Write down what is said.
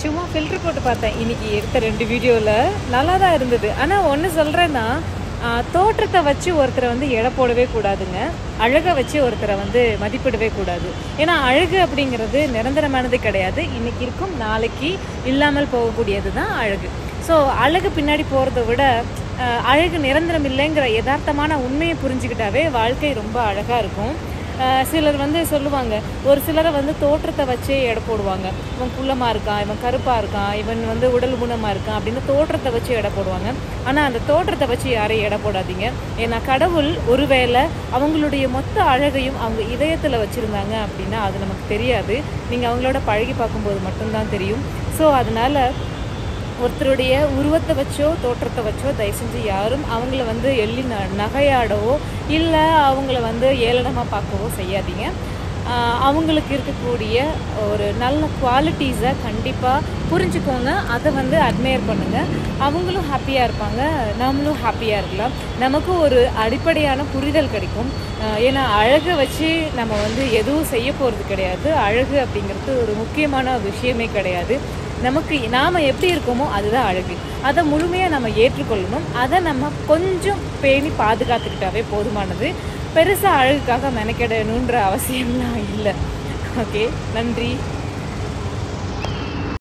சும்மா ஃபில்டர் போட்டு பார்த்தேன் இன்னைக்கு எடுத்த ரெண்டு வீடியோவில் நல்லா தான் இருந்தது ஆனால் ஒன்று சொல்கிறேன்னா தோற்றத்தை வச்சு ஒருத்தரை வந்து எடை போடவே கூடாதுங்க அழகை வச்சு ஒருத்தரை வந்து மதிப்பிடவே கூடாது ஏன்னா அழகு அப்படிங்கிறது நிரந்தரமானது கிடையாது இன்னைக்கு இருக்கும் நாளைக்கு இல்லாமல் போகக்கூடியது தான் அழகு ஸோ அழகு பின்னாடி போகிறத விட ஆஹ், அழகு நிரந்தரம் இல்லைங்கிற யதார்த்தமான உண்மையை புரிஞ்சுக்கிட்டாவே வாழ்க்கை ரொம்ப அழகாக இருக்கும் ஆஹ் சிலர் வந்து சொல்லுவாங்க ஒரு சிலரை வந்து தோற்றத்தை வச்சே எடை போடுவாங்க இவன் குள்ளமா இருக்கான் இவன் கருப்பா இருக்கான் இவன் வந்து உடல் குணமா இருக்கான் அப்படின்னு தோற்றத்தை வச்சு எடை போடுவாங்க ஆனா அந்த தோற்றத்தை வச்சு யாரையும் எடை போடாதீங்க ஏன்னா கடவுள் ஒருவேளை அவங்களுடைய மொத்த அழகையும் அவங்க இதயத்துல வச்சிருந்தாங்க அப்படின்னா அது நமக்கு தெரியாது நீங்க அவங்களோட பழகி பார்க்கும்போது மட்டும்தான் தெரியும் ஸோ அதனால ஒருத்தருடைய உருவத்தை வச்சோ தோற்றத்தை வச்சோ தயவு செஞ்சு யாரும் அவங்கள வந்து எள்ளி ந நகையாடவோ இல்லை அவங்கள வந்து ஏளனமாக பார்க்கவோ செய்யாதீங்க ஆஹ் அவங்களுக்கு இருக்கக்கூடிய ஒரு நல்ல குவாலிட்டிஸை கண்டிப்பாக புரிஞ்சுக்கோங்க அதை வந்து அட்மையர் பண்ணுங்கள் அவங்களும் ஹாப்பியாக இருப்பாங்க நம்மளும் ஹாப்பியாக இருக்கலாம் நமக்கு ஒரு அடிப்படையான புரிதல் கிடைக்கும் ஆஹ் ஏன்னா அழகை வச்சு நம்ம வந்து எதுவும் செய்ய போகிறது கிடையாது அழகு அப்படிங்கிறது ஒரு முக்கியமான விஷயமே கிடையாது நமக்கு நாம் எப்படி இருக்கோமோ அதுதான் அழகு அதை முழுமையாக நம்ம ஏற்றுக்கொள்ளணும் அதை நம்ம கொஞ்சம் பேணி பாதுகாத்துக்கிட்டாவே போதுமானது பெருசாக அழகுக்காக மெனக்கெடணுன்ற அவசியம்லாம் இல்லை ஓகே நன்றி